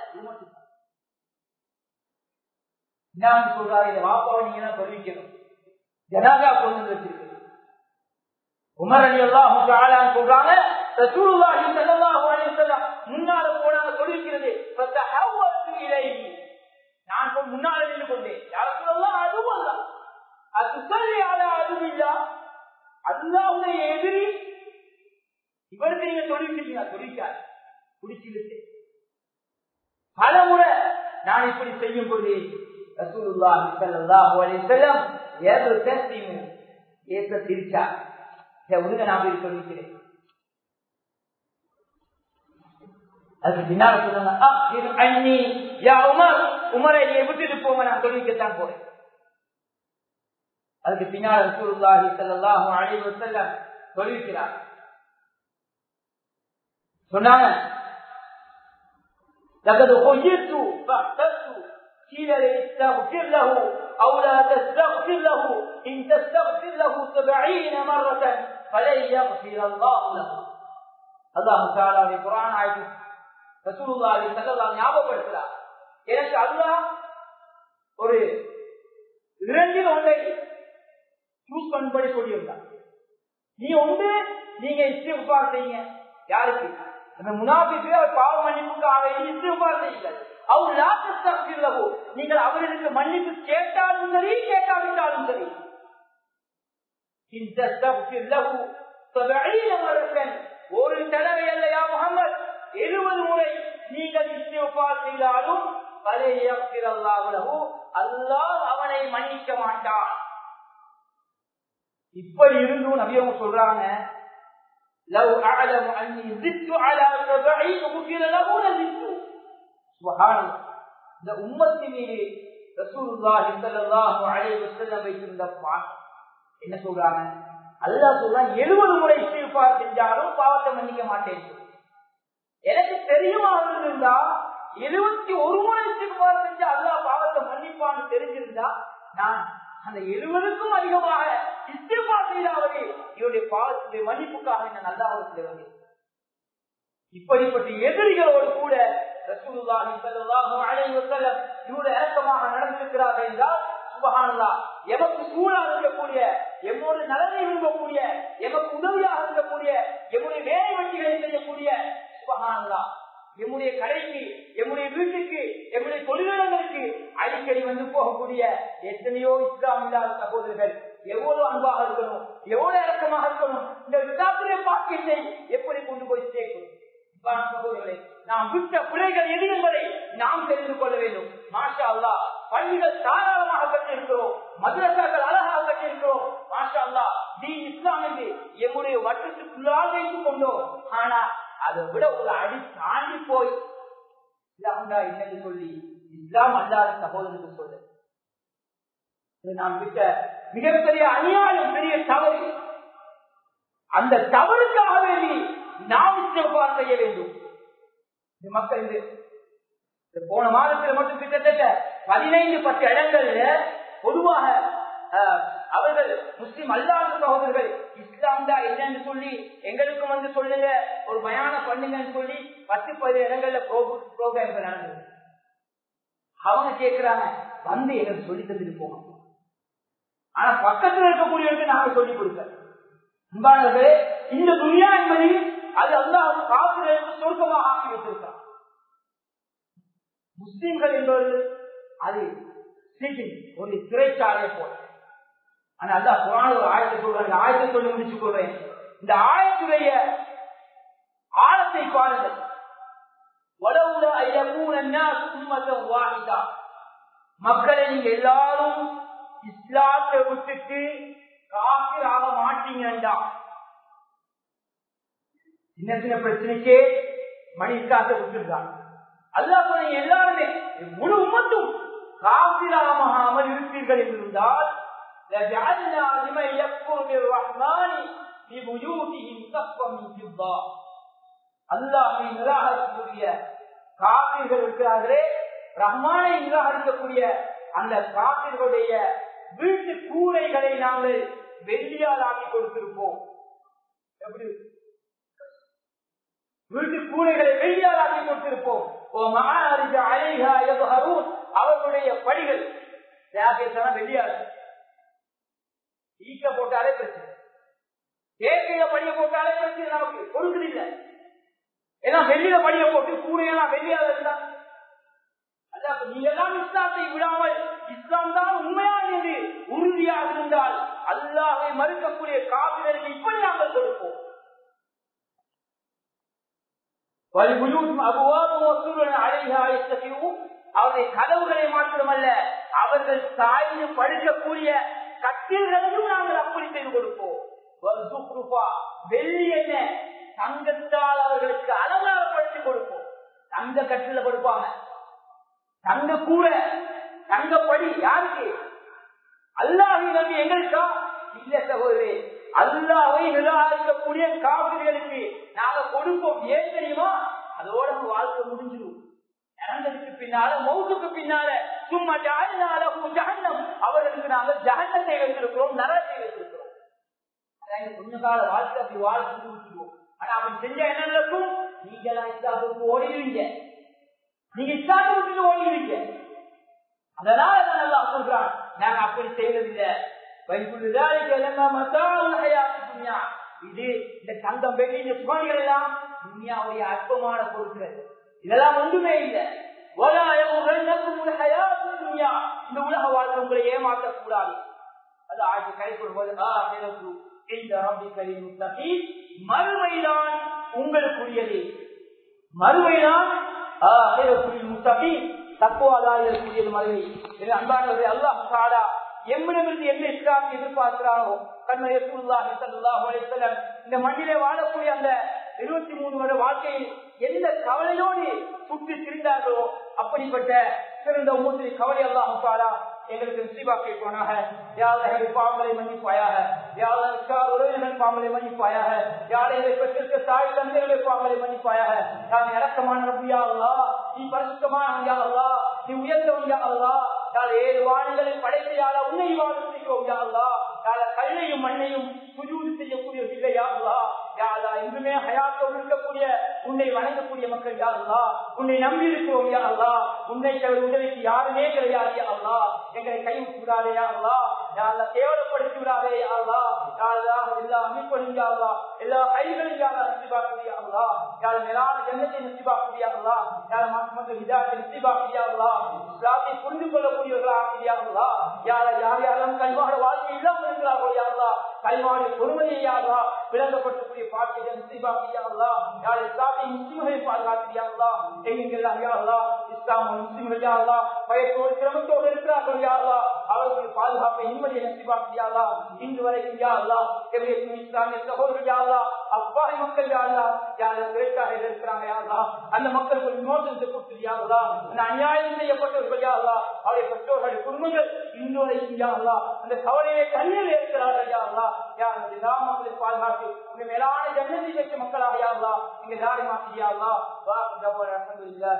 என்ன சொல்றாரு இந்த வாப்பாவை நீங்க தான் தெரிவிக்கணும் ஜனாதா கொண்டு வச்சிருக்கு உமர் அலி அல்லாஹ் சொல்றாங்க ரசூலுல்லாஹி ஸல்லல்லாஹு அலைஹி வஸல்லம் முன்னால போனாங்க சொல்லிருக்கிறது ஃபதஹவத்து இலைஹி நான் போய் முன்னால நின்று கொண்டேன் யார சொல்லலாம் அதுவும் அல்ல அது சொல்லி அல அதுவும் இல்ல அல்லாவுடைய எதிரி இவருக்கு நீங்க சொல்லிருக்கீங்க சொல்லிக்காரு குடிச்சிருச்சு பல முறை நான் இப்படி செய்யும் பொழுது ரசூலுல்லாஹி ஸல்லல்லாஹு அலைஹி வஸல்லம் ஏதோ தஸ்லீம் ஏத்த சிரிச்சா உனக்கு நான் போய் சொல்லிக்கிறேன் அதுக்கு பின்னால சொல்லுங்க யா உமர் உமரை நீ விட்டுட்டு போங்க நான் சொல்லிக்கத்தான் போறேன் அதுக்கு பின்னால் ரசூலுல்லாஹி ஸல்லல்லாஹு அலைஹி வஸல்லம் சொல்லிக்கிறார் சொன்னாங்க لقد خيرت فاحتجت قيل استغفر له او لا تستغفر له ان تستغفر له سبعين مره فلن يغفر الله له الله تعالى குர்ஆன் ஆயத்து ரசூலுல்லாஹி ஸல்லல்லாஹு ஞாபகப்படுத்துறார் எனக்கு அல்லாஹ் ஒரு இரண்டில் ஒன்றை சூஸ் பண்ணும்படி சொல்லியிருந்தார் நீ ஒன்று நீங்க இஸ்திஃபார் செய்யுங்க யாருக்கு அந்த முனாபிக்கு அவர் பாவ மன்னிப்புக்காக இஸ்திஃபார் செய்யுங்கள் அவர் லாத்தஸ்தோ நீங்கள் அவர்களுக்கு மன்னிப்பு கேட்டாலும் சரி கேட்காவிட்டாலும் சரி ஒரு தடவை அல்லையா முகமது எழுபது முறை நீங்கள் இஸ்திஃபார் செய்தாலும் அல்லாஹ் அவனை மன்னிக்க மாட்டான் இப்படி இருந்தும் நபியவங்க சொல்றாங்க لو اعلم اني زدت على 70 غفر له لزدت سبحان الله இந்த உம்மத்தின் மீது ரசூலுல்லாஹி ஸல்லல்லாஹு அலைஹி வஸல்லம் வைத்திருந்த பாசம் என்ன சொல்றாங்க அல்லா சொல்ல எழுபது முறை இஸ்திஃபார் செஞ்சாலும் பாவத்தை மன்னிக்க மாட்டேன் எனக்கு தெரியுமா இருந்தா எழுபத்தி ஒரு முறை இஸ்திஃபார் செஞ்சா அல்லா பாவத்தை மன்னிப்பான்னு தெரிஞ்சிருந்தா நான் அந்த எழுபதுக்கும் அதிகமாக இஸ்திஃபா செய்தாவது இவருடைய பாவத்துடைய மன்னிப்புக்காக என்ன நல்லா ஒரு இப்படிப்பட்ட எதிரிகளோடு கூட ரசூலுல்லாஹி ஸல்லல்லாஹு அலைஹி வஸல்லம் இவ்வளவு இறக்கமாக நடந்திருக்கிறார்கள் என்றால் சுபஹானல்லாஹ் எமக்கு சூழாக இருக்கக்கூடிய எம்மோடு நலனை விரும்பக்கூடிய எமக்கு உதவியாக இருக்கக்கூடிய எம்முடைய வேலை வெட்டிகளை செய்யக்கூடிய சுபஹானல்லாஹ் எம்முடைய கடைக்கு எம்முடைய வீட்டுக்கு எம்முடைய தொழிலாளர்களுக்கு அடிக்கடி வந்து போகக்கூடிய எத்தனையோ இஸ்லாம் இல்லாத சகோதரர்கள் எவ்வளவு அன்பாக இருக்கணும் எவ்வளவு இறக்கமாக இருக்கணும் இந்த விசாத்திரை பாக்கியத்தை எப்படி கொண்டு போய் சேர்க்கணும் சகோதரர்களே நாம் விட்ட பிழைகள் எது என்பதை நாம் தெரிந்து கொள்ள வேண்டும் மாஷா அல்லா பள்ளிகள் தாராளமாக கட்டிருக்கிறோம் மதுரசாக்கள் அழகாக கட்டிருக்கிறோம் மாஷா அல்லா தி இஸ்லாம் என்று எம்முடைய வட்டத்துக்குள்ளால் வைத்துக் கொண்டோம் ஆனா அதை விட ஒரு அடி தாண்டி போய் இஸ்லாம்டா என்னன்னு சொல்லி இஸ்லாம் அல்லாத சகோதரனுக்கு சொல்லு நாம் விட்ட மிகப்பெரிய அநியாயம் பெரிய தவறு அந்த தவறுக்காக வேண்டி நாம் இஸ்திஃபார் செய்ய வேண்டும் இந்த மக்கள் இது போன மாதத்தில் மட்டும் கிட்டத்தட்ட பதினைந்து பத்து இடங்கள்ல பொதுவாக அவர்கள் முஸ்லிம் அல்லாத சகோதரர்கள் இஸ்லாம் தான் என்னன்னு சொல்லி எங்களுக்கும் வந்து சொல்லுங்க ஒரு பயான பண்ணுங்கன்னு சொல்லி பத்து பதினேழு இடங்கள்ல ப்ரோக்ராம்கள் நடந்தது அவங்க கேட்கிறாங்க வந்து எங்களுக்கு சொல்லி தந்துட்டு போகணும் ஆனா பக்கத்துல இருக்கக்கூடியவருக்கு நாங்க சொல்லி கொடுக்க அன்பானவர்களே இந்த துணியா என்பது அது அல்லாஹ் காப்பிற்கு சொர்க்கமாக ஆக்கி வைத்திருக்கிறார் முஸ்லிம்கள் என்பவர்கள் அது ஒரு சிறைச்சாலையை போல ஆனா அதான் புராண ஒரு ஆயத்தை சொல்றேன் இந்த ஆயத்தை சொல்லி முடிச்சுக் கொள்வேன் இந்த ஆயத்துடைய ஆழத்தை பாருங்கள் மக்களை நீங்க எல்லாரும் இஸ்லாத்தை விட்டுட்டு காப்பீர் ஆக மாட்டீங்கடா சின்ன சின்ன பிரச்சனைக்கே மணி இஸ்லாத்தை விட்டுருக்காங்க அல்லா சொன்ன எல்லாருமே முழு உமத்தும் காப்பீராகாமல் இருப்பீர்கள் என்றிருந்தால் لجعلنا لمن يكفر بالرحمن في بيوتهم سقفا من فضة அல்லாஹை நிராகரிக்கக்கூடிய காப்பீர்கள் இருக்கிறார்களே ரஹ்மானை நிராகரிக்கக்கூடிய அந்த காப்பீர்களுடைய வீட்டு கூரைகளை நாங்கள் வெள்ளியால் ஆக்கி கொடுத்திருப்போம் எப்படி வீட்டு கூரைகளை வெள்ளியால் ஆக்கி கொடுத்திருப்போம் அவர்களுடைய படிகள் வெள்ளியால் ஈக்க போட்டாலே பிரச்சனை தேக்கையில படிய போட்டாலே பிரச்சனை நமக்கு பொருட்கள் இல்லை ஏன்னா வெள்ளியில படிய போட்டு கூடையெல்லாம் வெள்ளியாக இருந்தா நீங்க எல்லாம் இஸ்லாத்தை விடாமல் இஸ்லாம் தான் உண்மையான என்று உறுதியாக இருந்தால் அல்லாவை மறுக்கக்கூடிய காப்பினருக்கு இப்படி நாங்கள் கொடுப்போம் அவருடைய கதவுகளை மாத்திரமல்ல அவர்கள் சாய்ந்து படுக்கக்கூடிய கட்டில்களையும் நாங்கள் அப்படி செய்து கொடுப்போம் வெள்ளி என்ன தங்கத்தால் அவர்களுக்கு அலங்காரப்படுத்தி கொடுப்போம் தங்க கட்டில கொடுப்பாங்க தங்க கூரை தங்கப்படி யாருக்கு அல்லாஹை நம்பி எங்களுக்கா இல்ல சகோதரி அல்லாவை நிராகரிக்கக்கூடிய காவிரிகளுக்கு நாங்க கொடுப்போம் ஏன் தெரியுமா அதோட வாழ்க்கை முடிஞ்சிடும் இறந்ததுக்கு பின்னால மௌத்துக்கு பின்னால சும்மா ஜகன்னம் அவர்களுக்கு நாங்கள் ஜகன்னத்தை வைத்திருக்கிறோம் நரத்தை வைத்திருக்கிறோம் கொஞ்ச கால வாழ்க்கை அப்படி வாழ்க்கை விட்டுருவோம் ஆனா அப்படி செஞ்சா என்ன நடக்கும் நீங்க எல்லாம் இஸ்லாத்துக்கு ஓடிடுவீங்க நீங்க இஸ்லாத்தை விட்டுட்டு ஓடிடுவீங்க அதனால நல்லா சொல்றான் நாங்க அப்படி செய்வதில்லை இது இந்த தங்கம் வெள்ளி இந்த சுகங்கள் எல்லாம் துனியாவுடைய அற்பமான பொருட்கள் இதெல்லாம் ஒன்றுமே இல்லை இந்த உலக வாழ்க்கை உங்களை ஏமாற்றக் கூடாது அது ஆட்சி கை கொள்வது மறுமைதான் உங்களுக்குரியது மறுமைதான் தக்குவாதாரியக்கூடியது மறுமை அன்பானவர்கள் அல்லாஹ் சாடா எம்மிடமிருந்து என்ன இஸ்லாம் எதிர்பார்க்கிறாரோ இந்த மண்ணிலே வாழக்கூடிய அந்த இருபத்தி மூணு வருட வாழ்க்கையில் எந்த கவலையோடு சுற்றி திரிந்தார்களோ அப்படிப்பட்ட சிறந்த மூன்று கவலை அல்லாஹாலா எங்களுக்கு நசீபாக்கி போனாக யாழ் எங்கள் பாவங்களை மன்னிப்பாயாக யாழ் உற்றார் உறவினர்கள் பாவங்களை மன்னிப்பாயாக யாழ் எங்களை பெற்றிருக்க தாய் தந்தைகளை பாவங்களை மன்னிப்பாயாக நான் இறக்கமான ரப்பியா அல்லா நீ பரிசுத்தமான யா அல்லா நீ உயர்ந்தவன் யா அல்லா யாழ் ஏழு வாணிகளை படைத்து யாழ உன்னை வாழ்த்துக்கிறோம் யா அல்லா யாழ கல்லையும் மண்ணையும் சுஜூது செய்யக்கூடிய இல்லையா அல்லா யாழா இன்றுமே ஹயாத்தோடு இருக்கக்கூடிய உன்னை வணங்கக்கூடிய மக்கள் யா அல்லா உன்னை நம்பி இருக்கிறோம் யா அல்லா உன்னை தவிர உதவிக்கு யாருமே கிடையாது யா அல்லா எங்களை கை விடாதே யா அல்லா யாழ கேவலப்படுத்தி விடாதே யா அல்லா யாழா எல்லா அமைப்புகளும் யா அல்லா எல்லா கைகளையும் யாழ நசிபாக்குறியா அல்லா யாழ மேலான ஜன்னத்தை நசிபாக்குறியா அல்லா யாழ மக்கள் இதாத்தை நசிபாக்குறியா அல்லா இஸ்லாத்தை புரிந்து கொள்ளக்கூடியவர்களா ஆக்கிறியா அல்லா யாழ யார் யாரும் கல்வாட வாழ்க்கை இல்லாமல் இருக்கிறார்களோ யா அல்லா கல்வாடு பொறுமையாகா விளங்கப்படக்கூடிய பாக்கிய நசிபாக்கியா அல்லா யாழ் இஸ்லாத்தை முஸ்லிம்களை பாதுகாக்கிறியா அல்லா எங்கெல்லாம் யா அல்லா இஸ்லாம் முஸ்லிம்கள் யா அல்லா பயத்தோடு சிரமத்தோடு இருக்கிறார்கள் யா அல்லா அவர்கள் பாதுகாப்பை நிம்மதியை நசிபாக்கியா அல்லா இன்று வரைக்கும் யா அல்லா எவ்வளவு இஸ்லாமிய சகோதரர் யா அல்லா அப்பாவி மக்கள் யா அல்லா யார கிரேட்டாக இருக்கிறாங்க யா அல்லா அந்த மக்களுக்கு ஒரு மோசத்தை கொடுத்து யா அல்லா அந்த அநியாயம் செய்யப்பட்டவர்கள் யா அல்லா அவருடைய பெற்றோர்கள் குடும்பங்கள் இன்று வரைக்கும் யா அல்லா அந்த கவலையை கண்ணில் இருக்கிறார்கள் யா அல்லா யா அல்லா எல்லா மக்களையும் பாதுகாத்து உங்க மேலான ஜன்னதி வைத்த மக்களாக யா அல்லா நீங்க யாரை மாற்றியா அல்லா வா அல்ஹம்துலில்லாஹ்